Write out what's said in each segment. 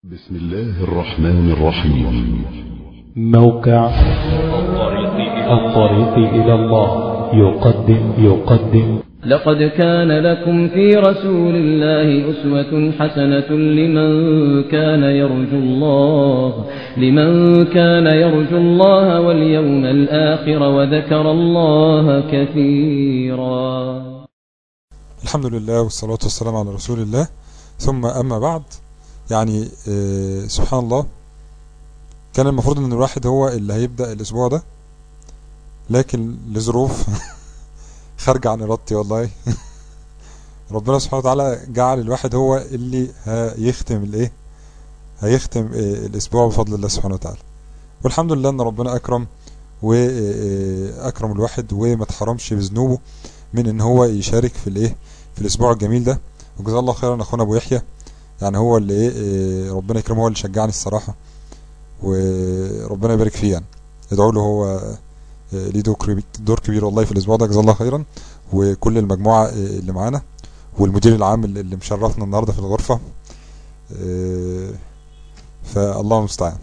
بسم الله الرحمن الرحيم موقع الطريق إلى الله يقدم يقدم لقد كان لكم في رسول الله أسوة حسنة لمن كان يرجو الله لمن كان يرجو الله واليوم الآخر وذكر الله كثيرا الحمد لله والصلاة والسلام على رسول الله ثم أما بعد يعني آه، سبحان الله كان المفروض ان الواحد هو اللي هيبدأ الاسبوع ده لكن لظروف خارجة عن ارادتي والله ربنا سبحانه وتعالى جعل الواحد هو اللي هيختم الايه هيختم آه، الاسبوع بفضل الله سبحانه وتعالى والحمد لله ان ربنا اكرم واكرم الواحد وما اتحرمش بذنوبه من ان هو يشارك في الايه في الاسبوع الجميل ده وجزاه الله خيرا اخونا ابو يحيى يعني هو اللي ايه إيه، ربنا يكرمه هو اللي شجعني الصراحه وربنا يبارك فيه يعني ادعوا له هو إيه، ليه دور كبير- دور كبير والله في الاسبوع ده جزاه الله خيرا وكل المجموعه إيه، اللي معانا والمدير العام اللي اللي مشرفنا النهارده في الغرفه إيه، فالله المستعان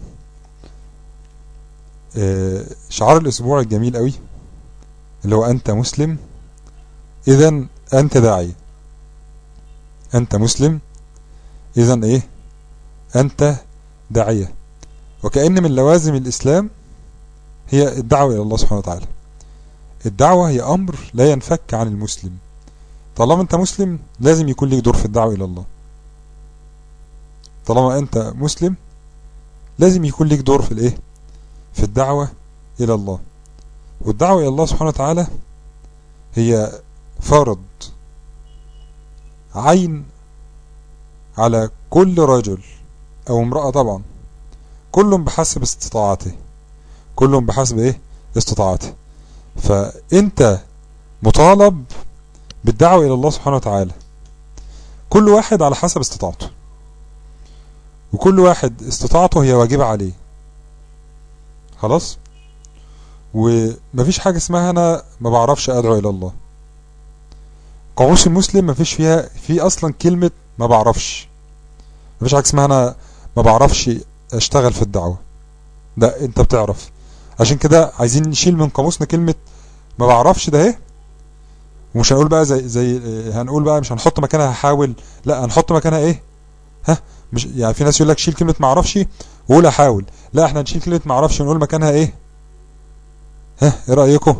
إيه، شعار الاسبوع الجميل قوي اللي هو انت مسلم اذا انت داعيه انت مسلم اذا ايه انت داعية وكأن من لوازم الاسلام هي الدعوة الى الله سبحانه وتعالى الدعوة هي امر لا ينفك عن المسلم طالما انت مسلم لازم يكون ليك دور في الدعوة الى الله طالما انت مسلم لازم يكون ليك دور في الايه في الدعوة الى الله والدعوة الى الله سبحانه وتعالى هي فرض عين على كل رجل او امرأة طبعا كل بحسب استطاعته كل بحسب ايه استطاعته فانت مطالب بالدعوة الى الله سبحانه وتعالى كل واحد على حسب استطاعته وكل واحد استطاعته هي واجبة عليه خلاص ومفيش حاجة اسمها انا ما بعرفش ادعو الى الله قاموس المسلم مفيش فيها في اصلا كلمة ما بعرفش مفيش حاجة اسمها انا ما بعرفش اشتغل في الدعوة ده انت بتعرف عشان كده عايزين نشيل من قاموسنا كلمة ما بعرفش ده ايه ومش هنقول بقى زي زي اه، هنقول بقى مش هنحط مكانها هحاول لا هنحط مكانها ايه ها مش يعني في ناس يقول لك شيل كلمة ما اعرفش وقول احاول لا احنا نشيل كلمة ما اعرفش ونقول مكانها ايه ها ايه رأيكم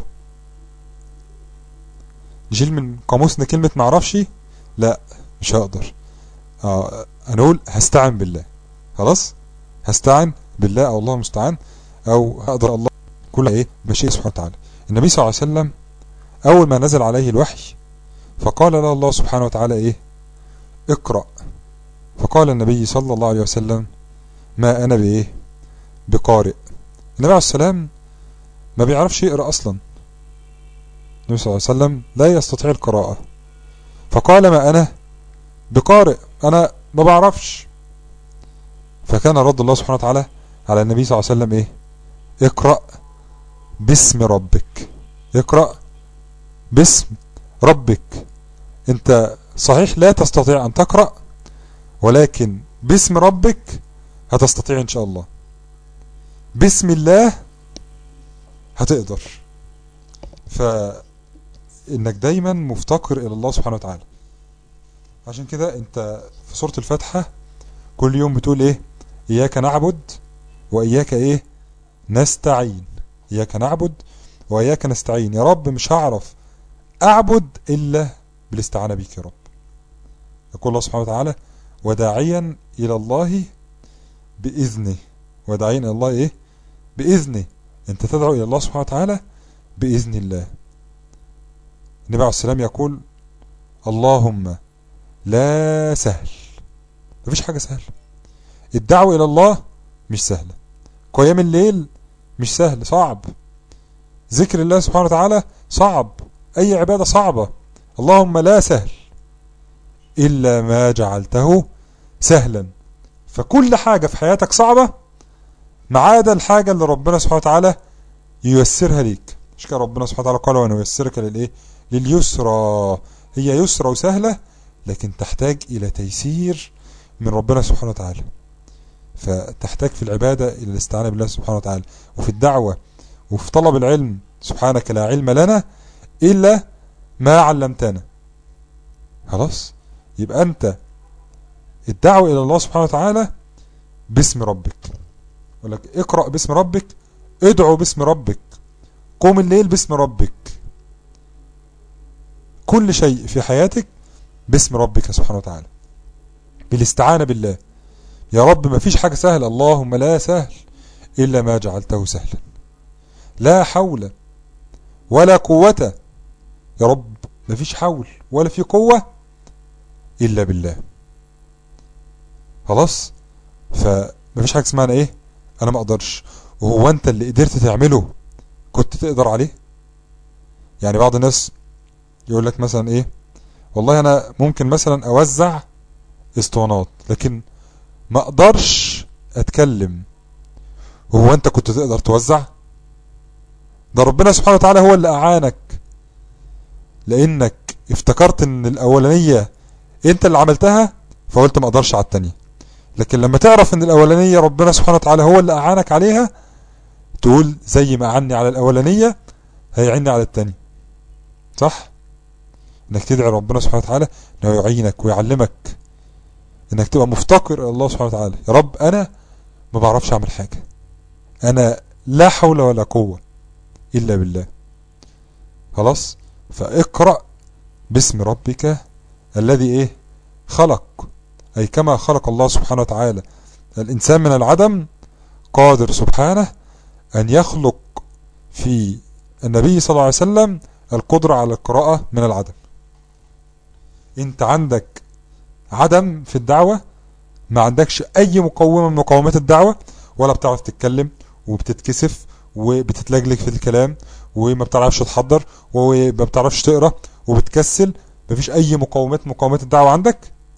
نشيل من قاموسنا كلمة ما اعرفش لا مش هقدر اه هنقول هستعن بالله خلاص هستعن بالله او الله المستعان او هقدر الله كل ايه بشيء سبحانه وتعالى النبي صلى الله عليه وسلم اول ما نزل عليه الوحي فقال له الله سبحانه وتعالى ايه اقرأ فقال النبي صلى الله عليه وسلم ما انا بايه بقارئ النبي عليه السلام ما بيعرفش يقرأ اصلا النبي صلى الله عليه وسلم لا يستطيع القراءة فقال ما انا بقارئ انا ما بعرفش فكان رد الله سبحانه وتعالى على النبي صلى الله عليه وسلم ايه اقرأ باسم ربك اقرأ باسم ربك انت صحيح لا تستطيع ان تقرأ ولكن باسم ربك هتستطيع ان شاء الله باسم الله هتقدر فانك دايما مفتقر الى الله سبحانه وتعالى عشان كده انت في سورة الفاتحة كل يوم بتقول ايه اياك نعبد واياك ايه نستعين اياك نعبد واياك نستعين يا رب مش هعرف اعبد الا بالاستعانة بيك يا رب يقول الله سبحانه وتعالى وداعيا الى الله باذنه وداعيا الى الله ايه باذنه انت تدعو الى الله سبحانه وتعالى باذن الله النبي عليه السلام يقول اللهم لا سهل مفيش حاجة سهلة الدعوة إلى الله مش سهلة قيام الليل مش سهل صعب ذكر الله سبحانه وتعالى صعب أي عبادة صعبة اللهم لا سهل إلا ما جعلته سهلا فكل حاجة في حياتك صعبة ما عدا الحاجة اللي ربنا سبحانه وتعالى ييسرها ليك مش كده ربنا سبحانه وتعالى قال ونيسرك للإيه لليسرى هي يسرى وسهلة لكن تحتاج إلى تيسير من ربنا سبحانه وتعالى فتحتاج في العبادة إلى الاستعانة بالله سبحانه وتعالى وفي الدعوة وفي طلب العلم سبحانك لا علم لنا إلا ما علمتنا خلاص يبقى أنت الدعوة إلى الله سبحانه وتعالى باسم ربك يقول لك اقرأ باسم ربك ادعو باسم ربك قوم الليل باسم ربك كل شيء في حياتك باسم ربك سبحانه وتعالى بالاستعانة بالله يا رب ما فيش حاجة سهلة اللهم لا سهل إلا ما جعلته سهلا لا حول ولا قوة يا رب ما فيش حول ولا في قوة إلا بالله خلاص فما فيش حاجة اسمها أنا إيه أنا ما أقدرش وهو أنت اللي قدرت تعمله كنت تقدر عليه يعني بعض الناس يقول لك مثلا إيه والله أنا ممكن مثلا أوزع اسطوانات لكن ما أقدرش أتكلم وهو أنت كنت تقدر توزع ده ربنا سبحانه وتعالى هو اللي أعانك لأنك افتكرت ان الأولانية انت اللي عملتها فقلت ما اقدرش على التانية لكن لما تعرف ان الأولانية ربنا سبحانه وتعالى هو اللي أعانك عليها تقول زي ما أعني على الأولانية هيعني على التانية صح انك تدعي ربنا سبحانه وتعالى انه يعينك ويعلمك انك تبقى مفتقر الى الله سبحانه وتعالى يا رب انا ما بعرفش اعمل حاجة انا لا حول ولا قوة الا بالله خلاص فاقرأ باسم ربك الذي ايه خلق اي كما خلق الله سبحانه وتعالى الانسان من العدم قادر سبحانه ان يخلق في النبي صلى الله عليه وسلم القدرة على القراءة من العدم انت عندك عدم في الدعوة ما عندكش اي مقومة من مقومات الدعوة ولا بتعرف تتكلم وبتتكسف وبتتلجلج في الكلام وما بتعرفش تحضر وما بتعرفش تقرا وبتكسل مفيش اي مقومات مقومات الدعوة عندك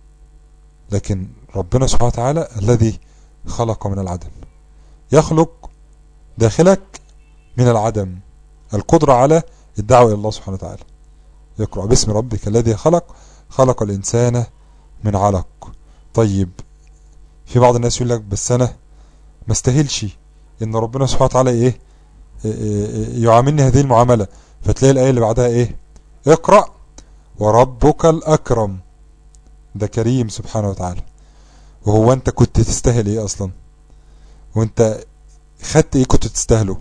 لكن ربنا سبحانه وتعالى الذي خلق من العدم يخلق داخلك من العدم القدرة على الدعوة إلى الله سبحانه وتعالى يقرأ باسم ربك الذي خلق خلق الإنسان من علق طيب في بعض الناس يقول لك بس أنا ما استاهلش إن ربنا سبحانه وتعالى إيه يعاملني هذه المعاملة فتلاقي الآية اللي بعدها إيه اقرأ وربك الأكرم ده كريم سبحانه وتعالى وهو أنت كنت تستاهل إيه أصلا وأنت خدت إيه كنت تستاهله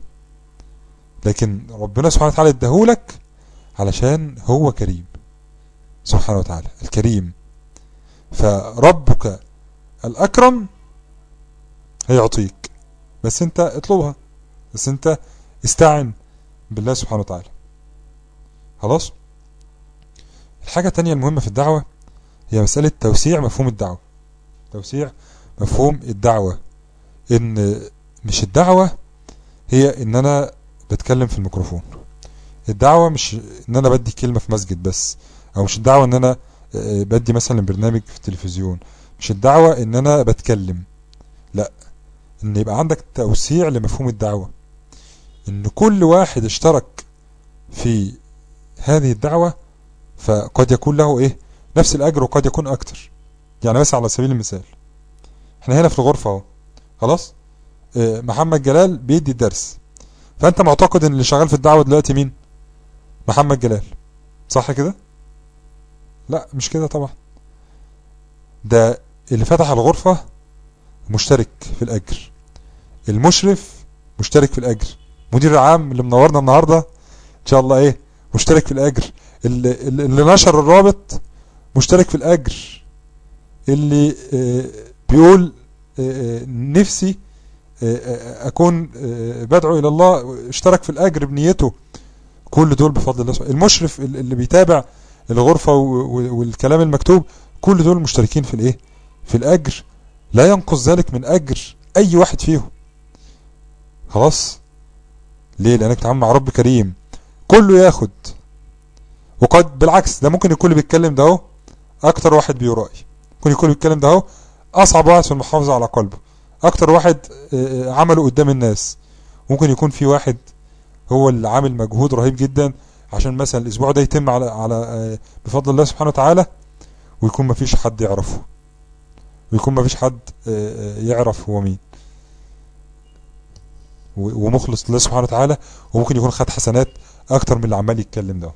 لكن ربنا سبحانه وتعالى اداهولك علشان هو كريم سبحانه وتعالى الكريم فربك الأكرم هيعطيك بس انت اطلبها بس انت استعن بالله سبحانه وتعالى خلاص الحاجة التانية المهمة في الدعوة هي مسألة توسيع مفهوم الدعوة توسيع مفهوم الدعوة ان مش الدعوة هي ان انا بتكلم في الميكروفون الدعوة مش ان انا بدي كلمة في مسجد بس او مش الدعوة ان انا بدي مثلا برنامج في التلفزيون مش الدعوة ان انا بتكلم لا ان يبقى عندك توسيع لمفهوم الدعوة ان كل واحد اشترك في هذه الدعوة فقد يكون له ايه نفس الاجر وقد يكون اكتر يعني مثلا على سبيل المثال احنا هنا في الغرفة اهو خلاص اه محمد جلال بيدي الدرس فانت معتقد ان اللي شغال في الدعوة دلوقتي مين محمد جلال صح كده لا مش كده طبعا ده اللي فتح الغرفة مشترك في الأجر المشرف مشترك في الأجر مدير العام اللي منورنا النهاردة إن شاء الله إيه مشترك في الأجر اللي, اللي نشر الرابط مشترك في الأجر اللي بيقول نفسي أكون بدعو إلى الله اشترك في الأجر بنيته كل دول بفضل الله سبحانه المشرف اللي بيتابع الغرفة والكلام المكتوب كل دول مشتركين في الايه في الاجر لا ينقص ذلك من اجر اي واحد فيهم خلاص ليه لانك بتتعامل مع رب كريم كله ياخد وقد بالعكس ده ممكن يكون اللي بيتكلم ده اهو اكتر واحد بيرائي ممكن يكون اللي بيتكلم ده اهو اصعب واحد في المحافظة على قلبه اكتر واحد عمله قدام الناس ممكن يكون في واحد هو اللي عامل مجهود رهيب جدا عشان مثلا الاسبوع ده يتم على على بفضل الله سبحانه وتعالى ويكون ما فيش حد يعرفه ويكون ما فيش حد آه، آه، يعرف هو مين و- ومخلص لله سبحانه وتعالى وممكن يكون خد حسنات اكتر من اللي عمال يتكلم ده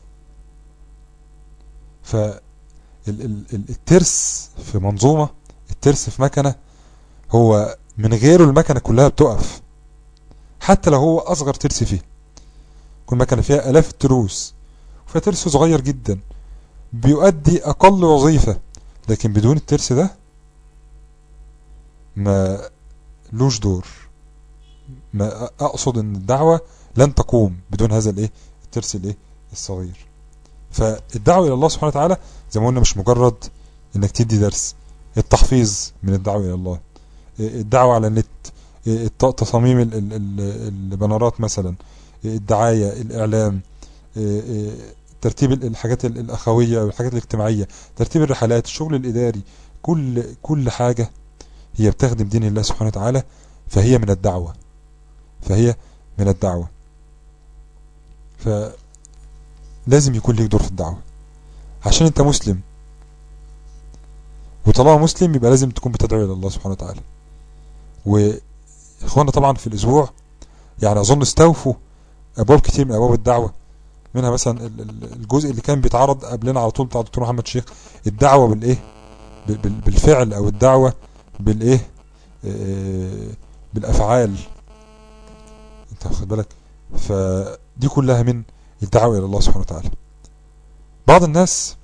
ف ال- ال- ال- الترس في منظومة الترس في مكنة هو من غيره المكنة كلها بتقف حتى لو هو اصغر ترس فيه كل مكنة فيها الاف التروس وفيها ترس صغير جدا بيؤدي اقل وظيفة لكن بدون الترس ده ما لوش دور ما اقصد ان الدعوة لن تقوم بدون هذا الايه الترس الايه الصغير فالدعوة الى الله سبحانه وتعالى زي ما قلنا مش مجرد انك تدي درس التحفيظ من الدعوة الى الله الدعوة على النت الت- تصاميم ال- ال- ال- البنرات مثلا الدعاية الاعلام ترتيب ال- الحاجات ال- الاخوية والحاجات الاجتماعية ترتيب الرحلات الشغل الاداري كل كل حاجة هي بتخدم دين الله سبحانه وتعالى فهي من الدعوة فهي من الدعوة فلازم يكون ليك دور في الدعوة عشان انت مسلم وطالما مسلم يبقى لازم تكون بتدعو الى الله سبحانه وتعالى واخوانا طبعا في الاسبوع يعني اظن استوفوا ابواب كتير من ابواب الدعوة منها مثلا ال- ال- الجزء اللي كان بيتعرض قبلنا على طول بتاع الدكتور محمد شيخ الدعوة بالايه بال- بال- بالفعل او الدعوة بالايه آه، بالافعال انت واخد بالك فدي كلها من الدعوة الى الله سبحانه وتعالى بعض الناس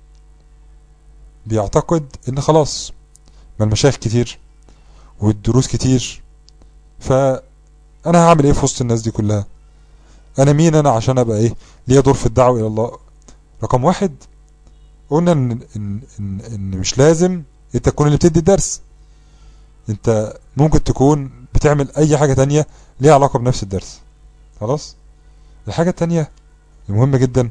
بيعتقد ان خلاص ما المشايخ كتير والدروس كتير فانا هعمل ايه في وسط الناس دي كلها انا مين انا عشان ابقى ايه ليا دور في الدعوة الى الله رقم واحد قلنا ان ان ان, إن مش لازم انت تكون اللي بتدي الدرس انت ممكن تكون بتعمل اي حاجة تانية ليها علاقة بنفس الدرس خلاص الحاجة التانية المهمة جدا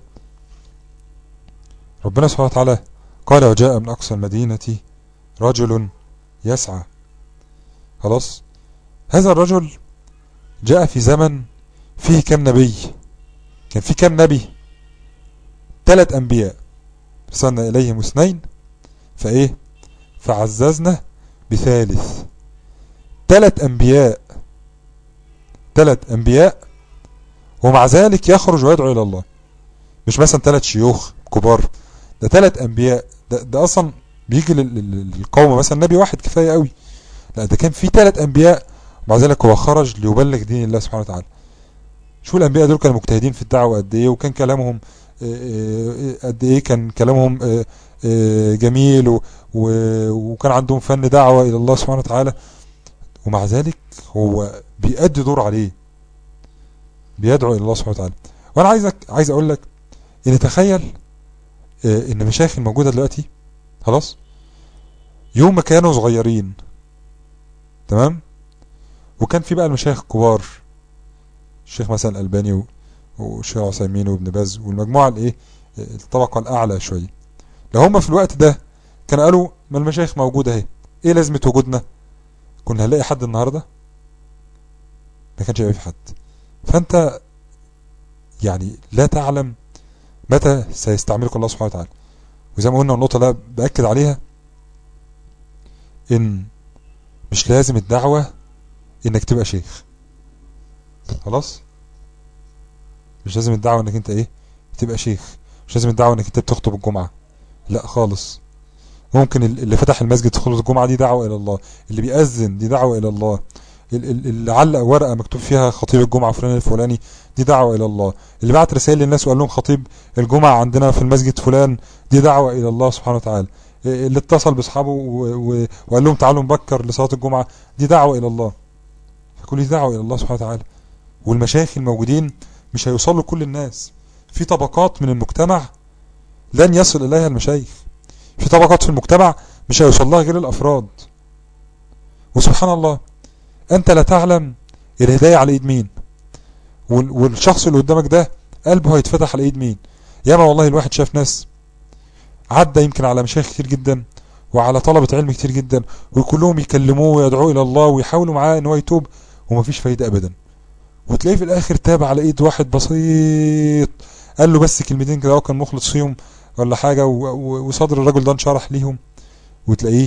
ربنا سبحانه وتعالى قال وجاء من أقصى المدينة رجل يسعى خلاص هذا الرجل جاء في زمن فيه كم نبي كان فيه كم نبي ثلاث أنبياء رسلنا إليهم اثنين فإيه فعززنا بثالث ثلاث أنبياء ثلاث أنبياء ومع ذلك يخرج ويدعو إلى الله مش مثلا ثلاث شيوخ كبار ده ثلاث أنبياء ده, ده أصلا بيجي لل- لل- للقوم مثلا نبي واحد كفاية قوي لا ده كان في ثلاث أنبياء ومع ذلك هو خرج ليبلغ دين الله سبحانه وتعالى شو الأنبياء دول كانوا مجتهدين في الدعوة قد إيه وكان كلامهم آه، آه، قد إيه كان كلامهم آه، آه، جميل و- و- وكان عندهم فن دعوة إلى الله سبحانه وتعالى ومع ذلك هو بيأدي دور عليه بيدعو الى الله سبحانه وتعالى وانا عايزك عايز اقول لك ان تخيل آه، ان مشايخ الموجوده دلوقتي خلاص يوم ما كانوا صغيرين تمام وكان في بقى المشايخ الكبار الشيخ مثلا الالباني و- والشيخ عثيمين وابن باز والمجموعه الايه آه، الطبقه الاعلى شويه لو هم في الوقت ده كانوا قالوا ما المشايخ موجوده اهي ايه لازمه وجودنا كنا هنلاقي حد النهارده ما كانش هيبقى في حد فانت يعني لا تعلم متى سيستعملك الله سبحانه وتعالى وزي ما قلنا النقطة اللي أنا بأكد عليها إن مش لازم الدعوة إنك تبقى شيخ خلاص مش لازم الدعوة إنك أنت إيه تبقى شيخ مش لازم الدعوة إنك أنت بتخطب الجمعة لا خالص ممكن ال- اللي فتح المسجد في خطبة الجمعة دي دعوة إلى الله اللي بيأذن دي دعوة إلى الله ال- ال- اللي علق ورقة مكتوب فيها خطيب الجمعة فلان الفلاني دي دعوة إلى الله اللي بعت رسائل للناس وقال لهم خطيب الجمعة عندنا في المسجد فلان دي دعوة إلى الله سبحانه وتعالى اللي اتصل بأصحابه و- و- وقال لهم تعالوا نبكر لصلاة الجمعة دي دعوة إلى الله فكل دي دعوة إلى الله سبحانه وتعالى والمشايخ الموجودين مش هيوصلوا لكل الناس في طبقات من المجتمع لن يصل إليها المشايخ في طبقات في المجتمع مش هيوصل لها غير الأفراد وسبحان الله أنت لا تعلم الهداية على إيد مين وال- والشخص اللي قدامك ده قلبه هيتفتح على إيد مين ياما والله الواحد شاف ناس عدى يمكن على مشايخ كتير جدا وعلى طلبة علم كتير جدا وكلهم يكلموه ويدعوه إلى الله ويحاولوا معاه إن هو يتوب ومفيش فايدة أبدا وتلاقيه في الآخر تاب على إيد واحد بسيط قال له بس كلمتين كده هو كان مخلص فيهم ولا حاجة و- و- وصدر الرجل ده انشرح ليهم وتلاقيه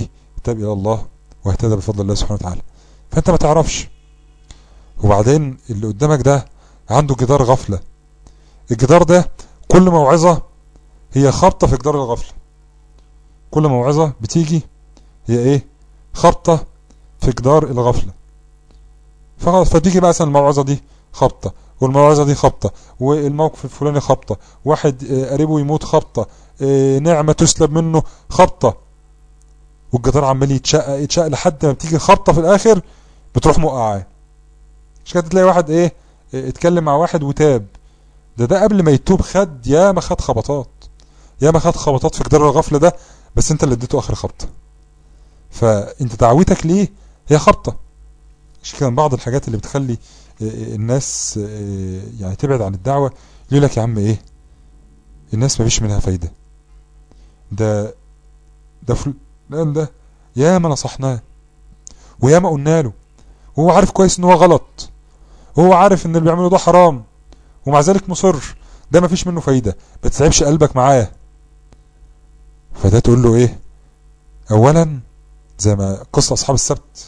تاب الى الله واهتدى بفضل الله سبحانه وتعالى فانت ما تعرفش وبعدين اللي قدامك ده عنده جدار غفلة الجدار ده كل موعظة هي خبطة في جدار الغفلة كل موعظة بتيجي هي ايه خبطة في جدار الغفلة فخلاص فتيجي مثلا الموعظة دي خبطة والموعظة دي خبطة والموقف الفلاني خبطة واحد آه، قريبه يموت خبطة آه، نعمة تسلب منه خبطة والجدار عمال يتشقق يتشقق لحد ما بتيجي خبطة في الآخر بتروح موقعاه مش كده تلاقي واحد ايه آه، اتكلم مع واحد وتاب ده ده قبل ما يتوب خد يا ما خد خبطات يا ما خد خبطات في جدار الغفلة ده بس انت اللي اديته اخر خبطة فانت دعوتك ليه هي خبطة مش كده من بعض الحاجات اللي بتخلي آه، آه، الناس آه، يعني تبعد عن الدعوة يقول لك يا عم ايه الناس ما فيش منها فايدة ده ده فلان ده يا ما نصحناه ويا ما قلنا له وهو عارف كويس ان هو غلط وهو عارف ان اللي بيعمله ده حرام ومع ذلك مصر ده ما فيش منه فايدة ما تتعبش قلبك معاه فده تقول له ايه اولا زي ما قصة اصحاب السبت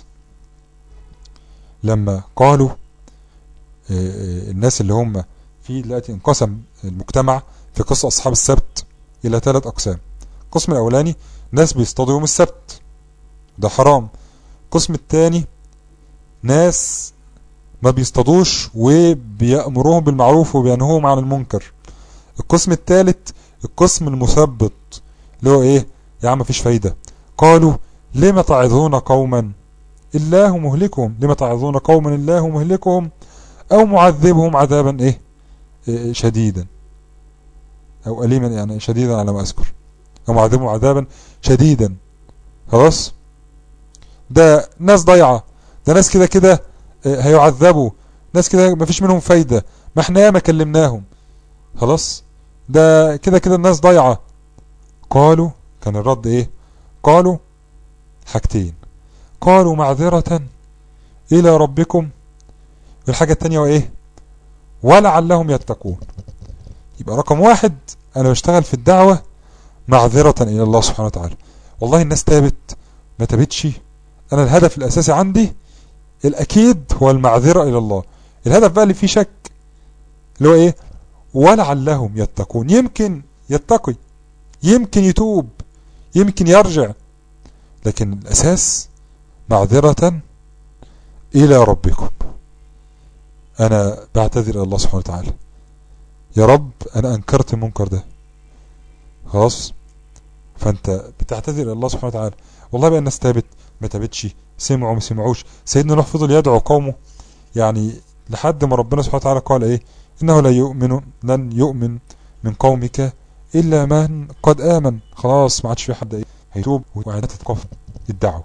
لما قالوا آه، آه، الناس اللي هم في دلوقتي انقسم المجتمع في قصة اصحاب السبت الى ثلاث اقسام القسم الاولاني ناس بيصطادوا يوم السبت ده حرام القسم الثاني ناس ما بيصطادوش وبيأمروهم بالمعروف وبينهوهم عن المنكر القسم الثالث القسم المثبط اللي هو ايه يا عم مفيش فايدة قالوا لما تعظون قوما الله مهلكهم لما تعظون قوما الله مهلكهم او معذبهم عذابا ايه, إيه شديدا او اليما يعني شديدا على ما اذكر او معذبهم عذابا شديدا خلاص ده ناس ضايعه ده ناس كده كده آه، هيعذبوا ناس كده مفيش منهم فايدة ما احنا ياما كلمناهم خلاص ده كده كده الناس ضايعة قالوا كان الرد ايه قالوا حاجتين قالوا معذرة الى ربكم والحاجة التانية وايه ولعلهم يتقون يبقى رقم واحد انا بشتغل في الدعوة معذرة الى الله سبحانه وتعالى والله الناس تابت ما تابتش انا الهدف الاساسي عندي الاكيد هو المعذرة الى الله الهدف بقى اللي فيه شك اللي هو ايه ولعلهم يتقون يمكن يتقي يمكن يتوب يمكن يرجع لكن الاساس معذرة الى ربكم انا بعتذر الى الله سبحانه وتعالى يا رب انا انكرت المنكر ده خلاص فانت بتعتذر الى الله سبحانه وتعالى والله بقى الناس تابت ما تابتش سمعوا ما سمعوش سيدنا نوح فضل يدعو قومه يعني لحد ما ربنا سبحانه وتعالى قال ايه انه لا يؤمن لن يؤمن من قومك الا من قد امن خلاص ما عادش في حد ايه هيتوب وعادات تتقف الدعوه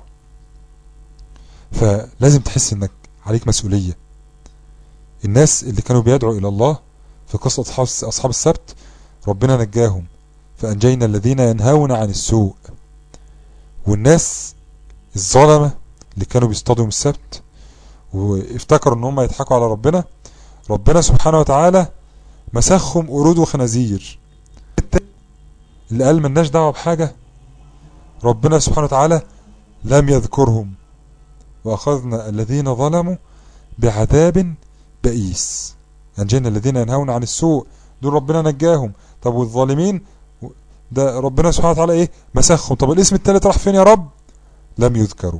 فلازم تحس انك عليك مسؤوليه الناس اللي كانوا بيدعوا الى الله في قصه اصحاب اصحاب السبت ربنا نجاهم فانجينا الذين ينهون عن السوء والناس الظلمه اللي كانوا بيصطادوا من السبت وافتكروا ان هم يضحكوا على ربنا ربنا سبحانه وتعالى مسخهم قرود وخنازير اللي قال ملناش دعوه بحاجه ربنا سبحانه وتعالى لم يذكرهم واخذنا الذين ظلموا بعذاب بئيس انجينا الذين ينهون عن السوء دول ربنا نجاهم طب والظالمين ده ربنا سبحانه وتعالى ايه مسخهم طب الاسم الثالث راح فين يا رب لم يذكروا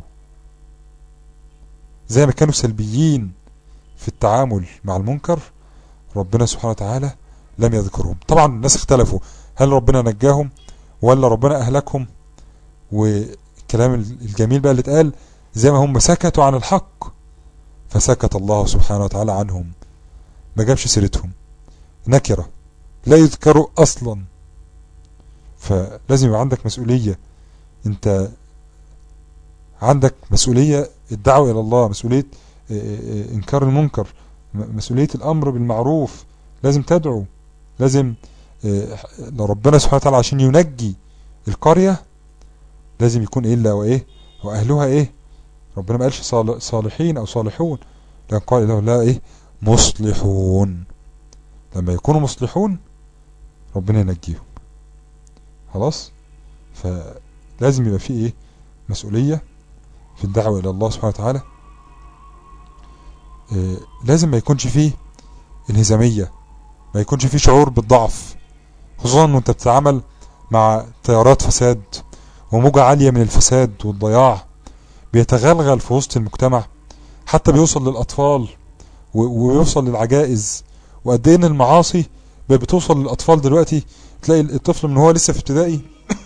زي ما كانوا سلبيين في التعامل مع المنكر ربنا سبحانه وتعالى لم يذكرهم طبعا الناس اختلفوا هل ربنا نجاهم ولا ربنا اهلكهم والكلام الجميل بقى اللي اتقال زي ما هم سكتوا عن الحق فسكت الله سبحانه وتعالى عنهم ما جابش سيرتهم نكرة لا يذكروا اصلا فلازم يبقى عندك مسؤولية انت عندك مسؤولية الدعوة الى الله مسؤولية انكار المنكر مسؤولية الامر بالمعروف لازم تدعو لازم ربنا سبحانه وتعالى عشان ينجي القرية لازم يكون ايه الا وايه واهلها ايه ربنا ما قالش صالحين او صالحون لكن قال له لا ايه مصلحون لما يكونوا مصلحون ربنا ينجيهم خلاص فلازم يبقى فيه ايه مسؤولية في الدعوة إلى الله سبحانه وتعالى آه، لازم ما يكونش فيه انهزامية ما يكونش فيه شعور بالضعف خصوصا وانت بتتعامل مع تيارات فساد وموجة عالية من الفساد والضياع بيتغلغل في وسط المجتمع حتى بيوصل للأطفال و- ويوصل للعجائز وقد ايه ان المعاصي بقت بتوصل للأطفال دلوقتي تلاقي الطفل من هو لسه في ابتدائي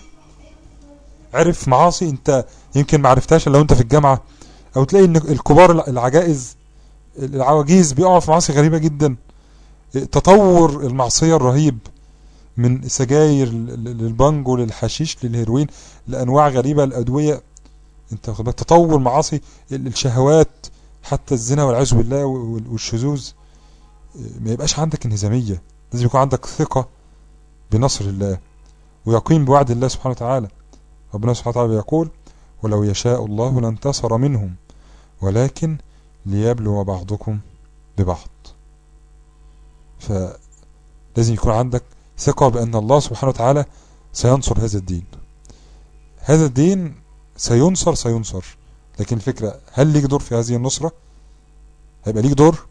عرف معاصي انت يمكن ما عرفتهاش الا وانت في الجامعة او تلاقي ان الكبار الع- العجائز العواجيز بيقعوا في معاصي غريبة جدا تطور المعصية الرهيب من سجاير لل- للبانجو للحشيش للهيروين لانواع غريبة الادوية انت واخد بالك تطور معاصي ال- الشهوات حتى الزنا والعياذ بالله وال- والشذوذ ما يبقاش عندك انهزامية لازم يكون عندك ثقة بنصر الله ويقين بوعد الله سبحانه وتعالى ربنا سبحانه وتعالى يقول ولو يشاء الله لانتصر منهم ولكن ليبلو بعضكم ببعض فلازم يكون عندك ثقة بأن الله سبحانه وتعالى سينصر هذا الدين هذا الدين سينصر سينصر لكن الفكرة هل ليك دور في هذه النصرة هيبقى ليك دور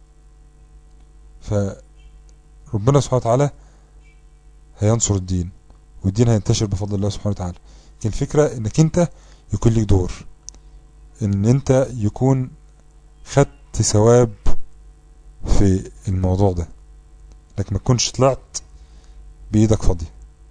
فربنا سبحانه وتعالى هينصر الدين والدين هينتشر بفضل الله سبحانه وتعالى لكن الفكرة انك انت يكون ليك دور ان انت يكون خدت ثواب في الموضوع ده لكن ما تكونش طلعت بايدك فاضية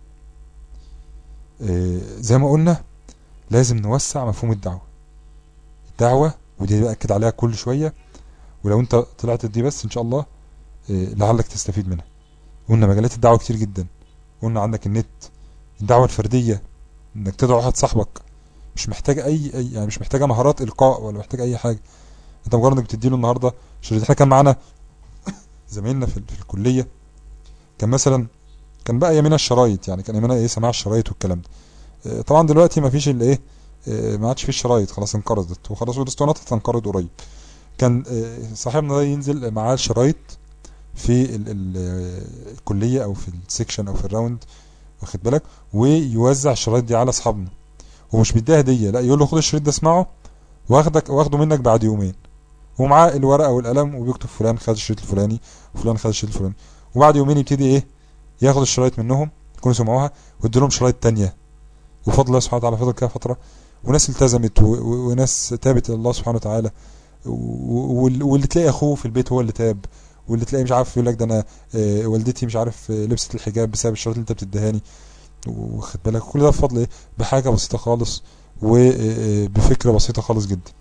إيه، زي ما قلنا لازم نوسع مفهوم الدعوة الدعوة ودي بأكد عليها كل شوية ولو انت طلعت دي بس ان شاء الله إيه، لعلك تستفيد منها قلنا مجالات الدعوة كتير جدا قلنا عندك النت الدعوة الفردية انك تدعو واحد صاحبك مش محتاج اي, أي يعني مش محتاجه مهارات القاء ولا محتاج اي حاجه انت مجرد انك بتديله النهارده شريط احنا كان معانا زمايلنا في, في الكليه كان مثلا كان بقى يمينا الشرايط يعني كان يمينا ايه سماع الشرايط والكلام ده اه، طبعا دلوقتي ما فيش الايه اه، ما عادش فيه الشرايط خلاص انقرضت وخلاص والاسطوانات هتنقرض قريب كان اه، صاحبنا ده ينزل معاه الشرايط في ال ال الكليه او في السكشن او في الراوند واخد بالك ويوزع الشرايط دي على اصحابنا ومش بيديها هديه لا يقول له خد الشريط ده اسمعه واخدك واخده منك بعد يومين ومعاه الورقه والقلم وبيكتب فلان خد الشريط الفلاني وفلان خد الشريط الفلاني وبعد يومين يبتدي ايه ياخد الشرايط منهم يكونوا سمعوها ويدي لهم شرايط تانية وفضل الله سبحانه وتعالى فضل كده فتره وناس التزمت و- و- وناس تابت الى الله سبحانه وتعالى و- وال- واللي تلاقي اخوه في البيت هو اللي تاب واللي تلاقي مش عارف يقول لك ده انا آه، والدتي مش عارف آه، لبست الحجاب بسبب الشرايط اللي انت بتديهاني واخد بالك كل ده بفضل ايه بحاجه بسيطه خالص وبفكره بسيطه خالص جدا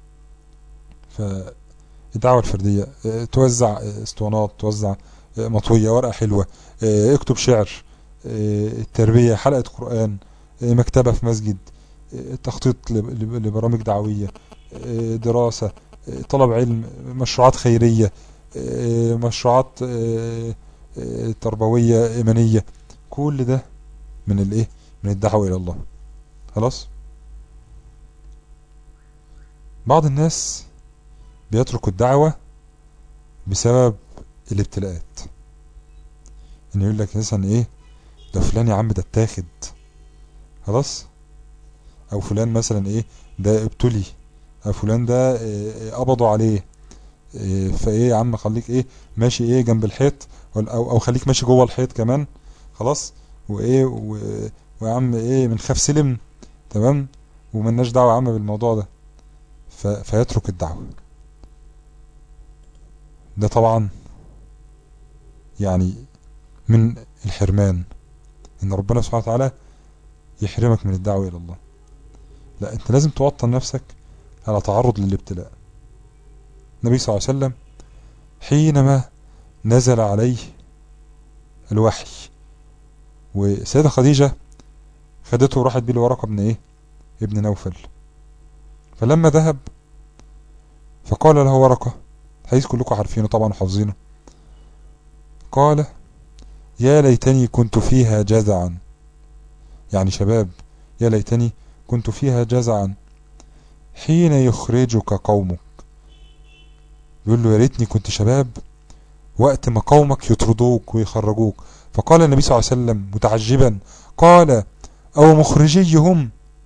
فالدعوه الفرديه آه، توزع آه، اسطوانات توزع آه، مطويه ورقه حلوه آه، اكتب شعر آه، التربيه حلقه قران آه، مكتبه في مسجد آه، تخطيط لب- لب- لبرامج دعويه آه، دراسه آه، طلب علم مشروعات خيريه آه، مشروعات آه، آه، تربويه ايمانيه كل ده من الايه من الدعوه الى الله خلاص بعض الناس بيتركوا الدعوة بسبب الابتلاءات ان يقول لك مثلا ايه ده فلان يا عم ده اتاخد خلاص او فلان مثلا ايه ده ابتلي او فلان ده إيه إيه قبضوا عليه إيه فايه يا عم خليك ايه ماشي ايه جنب الحيط ولا- او او خليك ماشي جوه الحيط كمان خلاص وايه و- ويا عم ايه من خاف سلم تمام وملناش دعوه يا عم بالموضوع ده ف... فيترك الدعوه ده طبعا يعني من الحرمان ان ربنا سبحانه وتعالى يحرمك من الدعوه الى الله لا انت لازم توطن نفسك على تعرض للابتلاء النبي صلى الله عليه وسلم حينما نزل عليه الوحي وسيدة خديجة خدته وراحت بيه لورقة ابن ايه ابن نوفل فلما ذهب فقال له ورقة حديث كلكم عارفينه طبعا وحافظينه قال يا ليتني كنت فيها جزعا يعني شباب يا ليتني كنت فيها جزعا حين يخرجك قومك بيقول له يا ريتني كنت شباب وقت ما قومك يطردوك ويخرجوك فقال النبي صلى الله عليه وسلم متعجبا قال أو مخرجي هم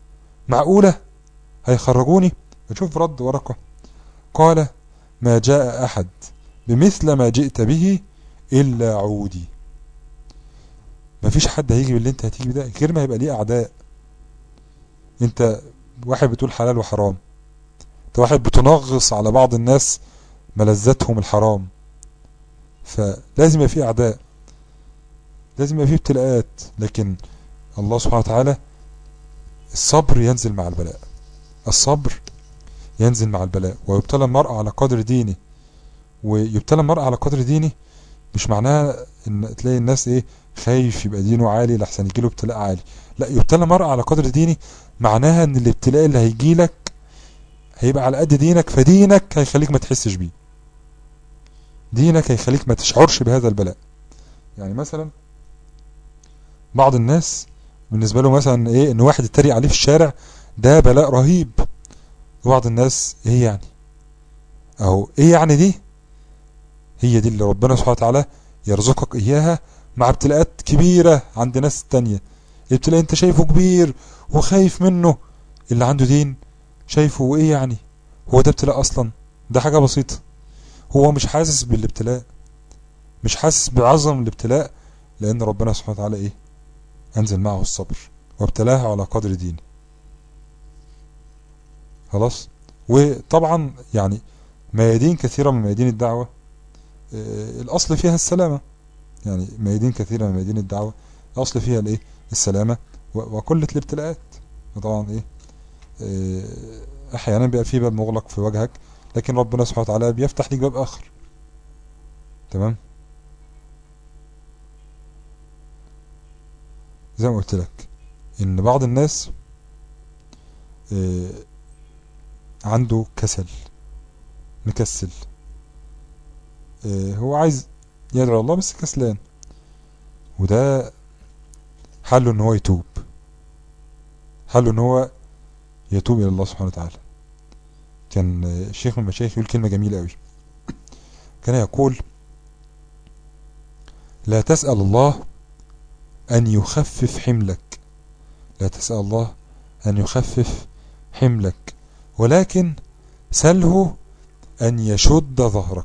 معقولة هيخرجوني نشوف رد ورقة قال ما جاء أحد بمثل ما جئت به إلا عودي مفيش حد هيجي باللي انت هتيجي بده غير ما يبقى ليه أعداء انت واحد بتقول حلال وحرام انت واحد بتنغص على بعض الناس ملذاتهم الحرام فلازم يبقى فيه أعداء لازم يبقى فيه ابتلاءات لكن الله سبحانه وتعالى الصبر ينزل مع البلاء الصبر ينزل مع البلاء ويبتلى المرء على قدر دينه ويبتلى المرء على قدر دينه مش معناها ان تلاقي الناس ايه خايف يبقى دينه عالي لحسن يجيله ابتلاء عالي لا يبتلى المرء على قدر دينه معناها ان الابتلاء اللي هيجيلك هيبقى على قد دينك فدينك هيخليك ما تحسش بيه دينك هيخليك ما تشعرش بهذا البلاء يعني مثلا بعض الناس بالنسبة له مثلا ايه ان واحد يتريق عليه في الشارع ده بلاء رهيب وبعض الناس ايه يعني اهو ايه يعني دي هي دي اللي ربنا سبحانه وتعالى يرزقك اياها مع ابتلاءات كبيرة عند ناس تانية ابتلاء انت شايفه كبير وخايف منه اللي عنده دين شايفه ايه يعني هو ده ابتلاء اصلا ده حاجة بسيطة هو مش حاسس بالابتلاء مش حاسس بعظم الابتلاء لان ربنا سبحانه وتعالى ايه انزل معه الصبر وابتلاه على قدر دينه خلاص وطبعا يعني ميادين كثيرة من ميادين الدعوة آه، الأصل فيها السلامة يعني ميادين كثيرة من ميادين الدعوة الأصل فيها الإيه السلامة و- وقلة الابتلاءات وطبعا إيه آه، أحيانا بيبقى في باب مغلق في وجهك لكن ربنا سبحانه وتعالى بيفتح لك باب آخر تمام زي ما قلت لك إن بعض الناس آه، عنده كسل مكسل آه، هو عايز يدعو الله بس كسلان وده حله ان هو يتوب حله ان هو يتوب الى الله سبحانه وتعالى كان آه، شيخ من المشايخ يقول كلمة جميلة قوي كان يقول لا تسأل الله أن يخفف حملك لا تسأل الله أن يخفف حملك ولكن سله أن يشد ظهرك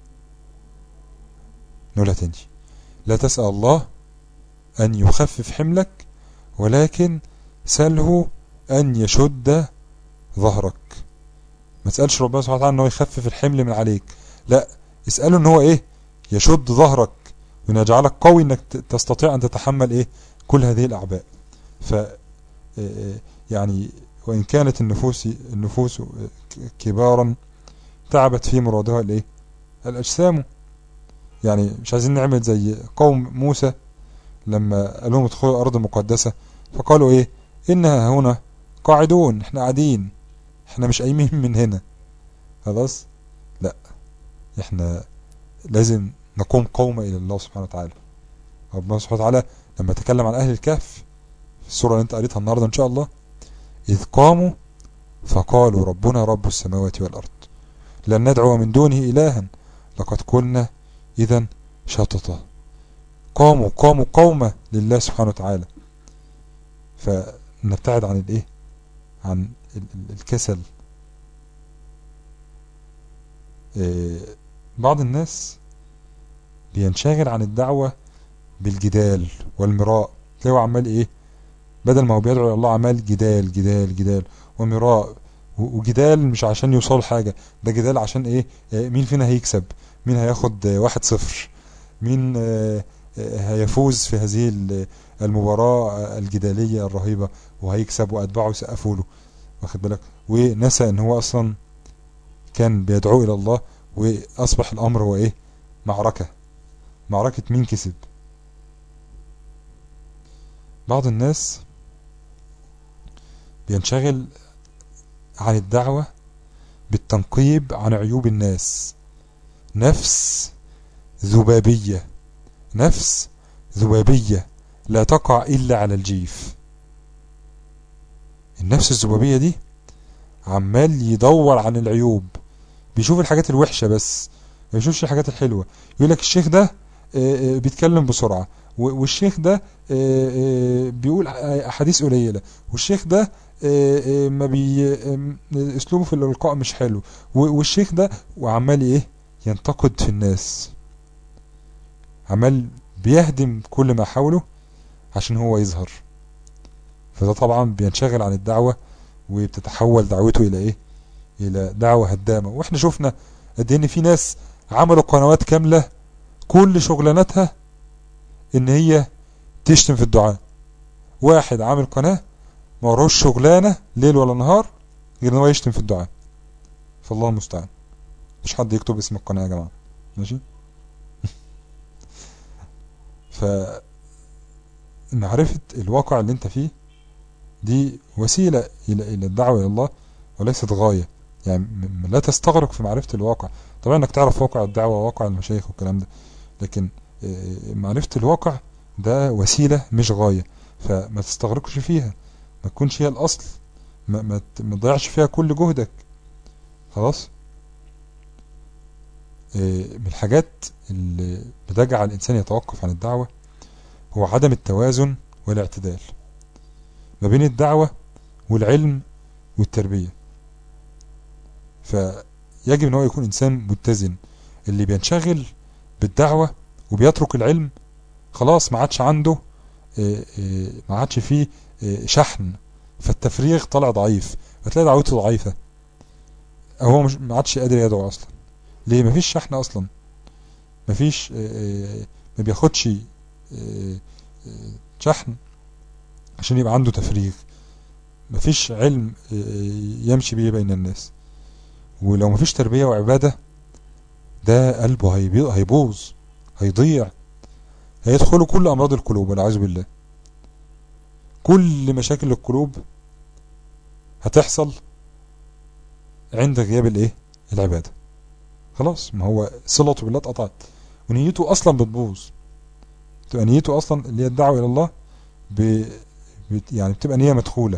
نقولها تاني لا تسأل الله أن يخفف حملك ولكن سله أن يشد ظهرك ما تسألش ربنا سبحانه وتعالى أنه يخفف الحمل من عليك لا اسأله أنه هو إيه يشد ظهرك وأن يجعلك قوي أنك ت- تستطيع أن تتحمل إيه كل هذه الأعباء ف آه، يعني وإن كانت النفوس النفوس كبارا تعبت في مرادها الايه الأجسام يعني مش عايزين نعمل زي قوم موسى لما قال لهم ادخلوا الأرض المقدسة فقالوا ايه إنها هنا قاعدون احنا قاعدين احنا مش قايمين من هنا خلاص لا احنا لازم نقوم قومة إلى الله سبحانه وتعالى ربنا سبحانه وتعالى لما تكلم عن أهل الكهف في السورة اللي انت قريتها النهاردة إن شاء الله إذ قاموا فقالوا ربنا رب السماوات والأرض لن ندعو من دونه إلها لقد قلنا إذا شططا قاموا قاموا قومة لله سبحانه وتعالى فنبتعد عن الايه عن ال- ال- الكسل إيه، بعض الناس بينشغل عن الدعوة بالجدال والمراء تلاقيه هو عمال ايه بدل ما هو بيدعو الى الله عمال جدال جدال جدال ومراء و- وجدال مش عشان يوصل حاجة ده جدال عشان ايه آه، مين فينا هيكسب مين هياخد آه، واحد صفر مين آه، آه، هيفوز في هذه ال- المباراة آه، الجدالية الرهيبة وهيكسب وأتباعه يسقفوا له واخد بالك ونسى ان هو اصلا كان بيدعو الى الله واصبح الامر هو ايه معركة معركة مين كسب بعض الناس بينشغل عن الدعوة بالتنقيب عن عيوب الناس نفس ذبابية نفس ذبابية لا تقع إلا على الجيف النفس الذبابية دي عمال يدور عن العيوب بيشوف الحاجات الوحشة بس ما بيشوفش الحاجات الحلوة يقول لك الشيخ ده آه، آه، بيتكلم بسرعة و- والشيخ ده آه، آه، بيقول أحاديث قليلة والشيخ ده آه، آه، ما بي آه، اسلوبه في الالقاء مش حلو و- والشيخ ده وعمال ايه ينتقد في الناس عمال بيهدم كل ما حوله عشان هو يظهر فده طبعا بينشغل عن الدعوة وبتتحول دعوته الى ايه الى دعوة هدامة واحنا شفنا قد إيه ان في ناس عملوا قنوات كاملة كل شغلانتها ان هي تشتم في الدعاء واحد عامل قناة ما وراهوش شغلانة ليل ولا نهار غير ان هو يشتم في الدعاء فالله المستعان مش حد يكتب اسم القناة يا جماعة ماشي ف معرفة الواقع اللي انت فيه دي وسيلة إلى إلى الدعوة إلى الله وليست غاية يعني م- لا تستغرق في معرفة الواقع طبعا انك تعرف واقع الدعوة وواقع المشايخ والكلام ده لكن آه، معرفة الواقع ده وسيلة مش غاية فما تستغرقش فيها ما تكونش هي الأصل ما, ما, ت- ما تضيعش فيها كل جهدك خلاص آه، من الحاجات اللي بتجعل الإنسان يتوقف عن الدعوة هو عدم التوازن والاعتدال ما بين الدعوة والعلم والتربية فيجب ان هو يكون انسان متزن اللي بينشغل بالدعوة وبيترك العلم خلاص ما عادش عنده آه، آه، ما عادش فيه آه، شحن فالتفريغ طالع ضعيف فتلاقي دعوته ضعيفة أو هو مش ما عادش قادر يدعو اصلا ليه مفيش شحن اصلا مفيش آه، آه، ما بياخدش آه، آه، شحن عشان يبقى عنده تفريغ مفيش علم آه، آه، يمشي بيه بين الناس ولو مفيش تربية وعبادة ده قلبه هيبي- هيبوظ هيضيع هيدخلوا كل أمراض القلوب والعياذ بالله كل مشاكل القلوب هتحصل عند غياب الايه العبادة خلاص ما هو صلته بالله اتقطعت ونيته اصلا بتبوظ تبقى نيته اصلا اللي هي الدعوة الى الله ب... بت... يعني بتبقى نية مدخولة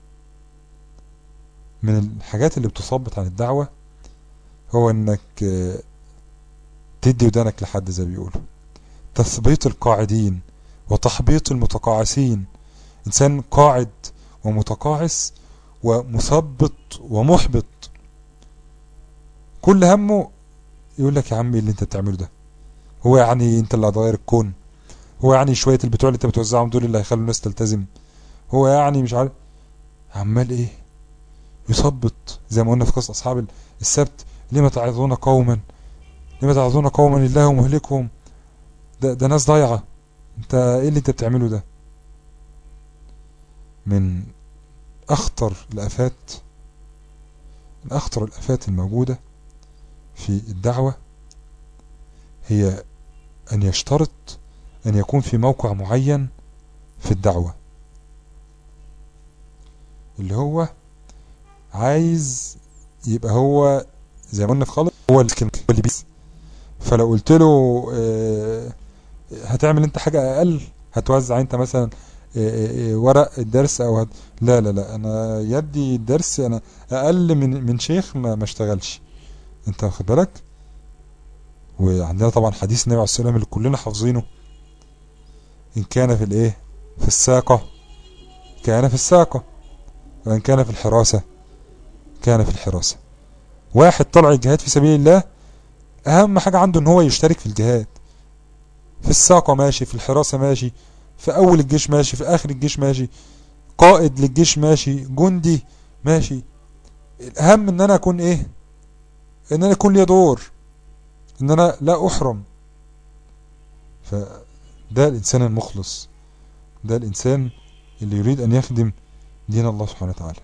من الحاجات اللي بتصبت عن الدعوة هو انك آه، تدي ودانك لحد زي ما بيقولوا تثبيط القاعدين وتحبيط المتقاعسين انسان قاعد ومتقاعس ومثبط ومحبط كل همه يقول لك يا عم ايه اللي انت بتعمله ده هو يعني انت اللي هتغير الكون هو يعني شوية البتوع اللي انت بتوزعهم دول اللي هيخلوا الناس تلتزم هو يعني مش عارف عمال ايه يثبط زي ما قلنا في قصة اصحاب السبت لما تعظون قوما لما تعظون قوما الله مهلكهم ده, ده ناس ضايعة انت ايه اللي انت بتعمله ده من اخطر الافات من اخطر الافات الموجودة في الدعوة هي ان يشترط ان يكون في موقع معين في الدعوة اللي هو عايز يبقى هو زي ما قلنا في خالص هو الكلمة اللي بيس فلو قلت له آه، هتعمل انت حاجة اقل هتوزع انت مثلا آه، آه، ورق الدرس او هت... لا لا لا انا يدي الدرس انا اقل من من شيخ ما ما اشتغلش انت واخد بالك وعندنا طبعا حديث النبي عليه الصلاه والسلام اللي كلنا حافظينه ان كان في الايه في الساقه كان في الساقه وان كان في الحراسه كان في الحراسه واحد طلع الجهاد في سبيل الله اهم حاجه عنده ان هو يشترك في الجهاد في الساقه ماشي في الحراسه ماشي في اول الجيش ماشي في اخر الجيش ماشي قائد للجيش ماشي جندي ماشي الاهم ان انا اكون ايه ان انا يكون لي دور ان انا لا احرم فده الانسان المخلص ده الانسان اللي يريد ان يخدم دين الله سبحانه وتعالى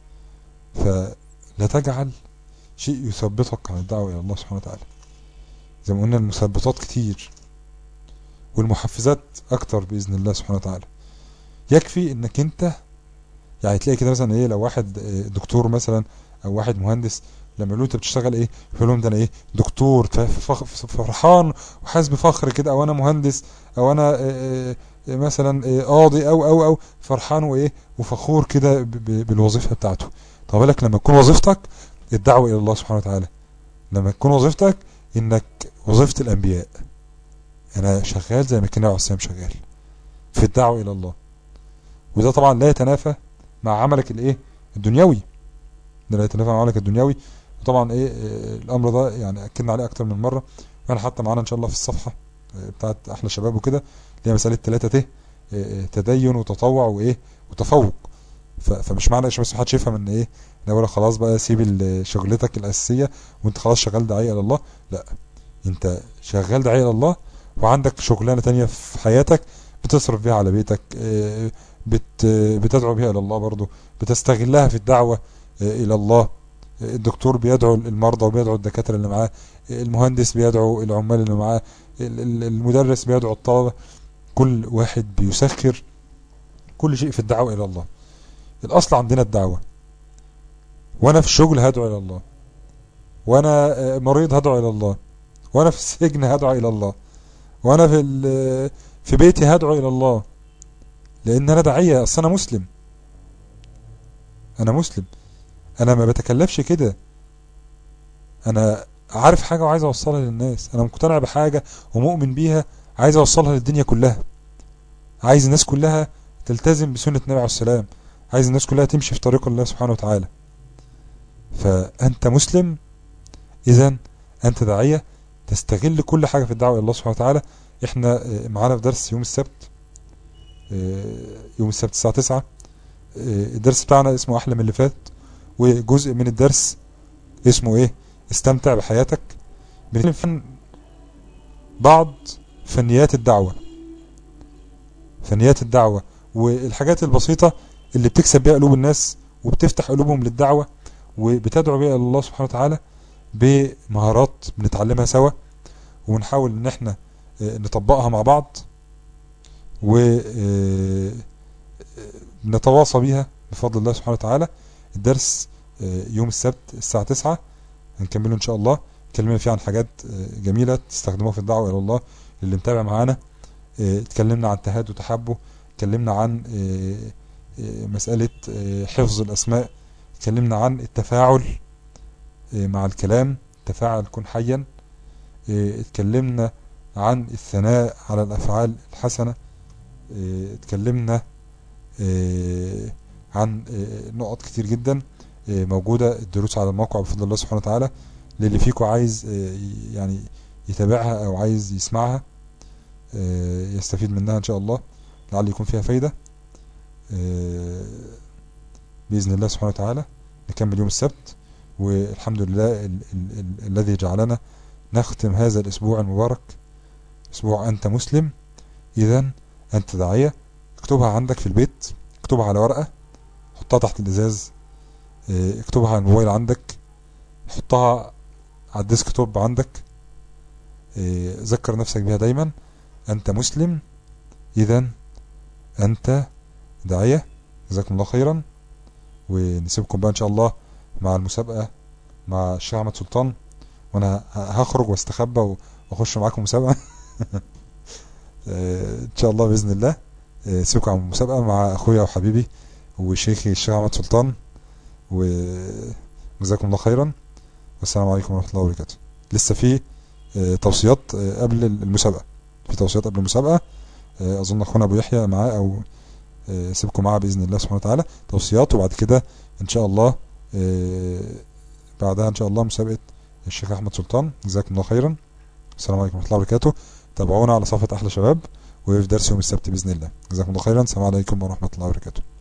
فلا تجعل شيء يثبطك عن الدعوة الى الله سبحانه وتعالى زي ما قلنا المثبطات كتير والمحفزات اكتر باذن الله سبحانه وتعالى يكفي انك انت يعني تلاقي كده مثلا ايه لو واحد آه، دكتور مثلا او واحد مهندس لما يقولوا انت بتشتغل ايه يقول لهم ده انا ايه دكتور ف- فخ- فرحان وحاسس بفخر كده او انا مهندس او انا آه، آه، مثلا آه، قاضي او او او فرحان وايه وفخور كده ب- ب- بالوظيفه بتاعته طب بالك لما تكون وظيفتك الدعوه الى الله سبحانه وتعالى لما تكون وظيفتك انك وظيفه الانبياء انا شغال زي ما كان النبي عليه الصلاه والسلام شغال في الدعوه الى الله وده طبعا لا يتنافى مع عملك الايه الدنيوي ده لا يتنافى مع عملك الدنيوي وطبعا ايه آه، الامر ده يعني اكدنا عليه اكتر من مره وانا حتى معانا ان شاء الله في الصفحه آه، بتاعت احلى شباب وكده اللي هي مساله 3 ت آه، آه، تدين وتطوع وايه وتفوق ف- فمش معنى عشان بس محدش يفهم ان ايه ان اقول لك خلاص بقى سيب ال- شغلتك الاساسيه وانت خلاص شغال داعيه الى الله لا انت شغال داعيه الى الله وعندك شغلانه تانية في حياتك بتصرف بيها على بيتك آه، بت بتدعو بها الى الله برضو بتستغلها في الدعوه آه، الى الله آه، الدكتور بيدعو المرضى وبيدعو الدكاتره اللي معاه آه، المهندس بيدعو العمال اللي معاه ال- ال- المدرس بيدعو الطلبه كل واحد بيسخر كل شيء في الدعوه الى الله الاصل عندنا الدعوه وانا في الشغل هدعو الى الله وانا آه، مريض هدعو الى الله وانا في السجن هدعو الى الله وانا في ال- في بيتي هدعو الى الله لان انا داعيه اصل انا مسلم انا مسلم انا ما بتكلفش كده انا عارف حاجه وعايز اوصلها للناس انا مقتنع بحاجه ومؤمن بيها عايز اوصلها للدنيا كلها عايز الناس كلها تلتزم بسنه النبي عليه السلام عايز الناس كلها تمشي في طريق الله سبحانه وتعالى فانت مسلم اذا انت داعيه تستغل كل حاجه في الدعوه الى الله سبحانه وتعالى احنا آه، معانا في درس يوم السبت آه، يوم السبت الساعه 9 آه، الدرس بتاعنا اسمه احلى من اللي فات وجزء من الدرس اسمه ايه استمتع بحياتك بنتكلم عن بعض فنيات الدعوه فنيات الدعوه والحاجات البسيطه اللي بتكسب بيها قلوب الناس وبتفتح قلوبهم للدعوه وبتدعو بيها الى الله سبحانه وتعالى بمهارات بنتعلمها سوا ونحاول ان احنا آه، نطبقها مع بعض و آه، نتواصى بيها بفضل الله سبحانه وتعالى الدرس آه، يوم السبت الساعة 9 هنكمله ان شاء الله اتكلمنا فيه عن حاجات آه، جميلة تستخدموها في الدعوة الى الله اللي متابع معانا آه، اتكلمنا عن تهاد وتحبه اتكلمنا عن آه، آه، مسألة آه، حفظ الأسماء اتكلمنا عن التفاعل آه، مع الكلام تفاعل كن حيا آه، اتكلمنا عن الثناء على الأفعال الحسنة آه، اتكلمنا آه، عن آه، نقط كتير جدا آه، موجودة الدروس على الموقع بفضل الله سبحانه وتعالى للي فيكم عايز آه، يعني يتابعها أو عايز يسمعها آه، يستفيد منها إن شاء الله لعل يكون فيها فايدة آه، بإذن الله سبحانه وتعالى نكمل يوم السبت والحمد لله ال ال ال الذي جعلنا نختم هذا الأسبوع المبارك أسبوع أنت مسلم إذا أنت داعية اكتبها عندك في البيت اكتبها على ورقة حطها تحت الإزاز اه، اكتبها على الموبايل عندك حطها على الديسك توب عندك اه، ذكر نفسك بها دايما أنت مسلم إذا أنت داعية جزاكم الله خيرا ونسيبكم بقى إن شاء الله مع المسابقة مع الشيخ أحمد سلطان وأنا ه- هخرج واستخبى وأخش معاكم مسابقة اه، إن شاء الله بإذن الله اه، سيبكم عن المسابقة مع أخويا وحبيبي وشيخي الشيخ أحمد سلطان وجزاكم الله خيرا والسلام عليكم ورحمة الله وبركاته لسه في اه، توصيات اه، قبل المسابقة في توصيات قبل المسابقة اه، أظن أخونا أبو يحيى معاه أو اه، سيبكم معاه بإذن الله سبحانه وتعالى توصيات وبعد كده إن شاء الله اه، بعدها إن شاء الله مسابقة الشيخ أحمد سلطان جزاكم الله خيرا السلام عليكم ورحمة الله وبركاته تابعونا على صفحة أحلى شباب وفي درس يوم السبت بإذن الله جزاكم الله خيرا السلام عليكم ورحمة الله وبركاته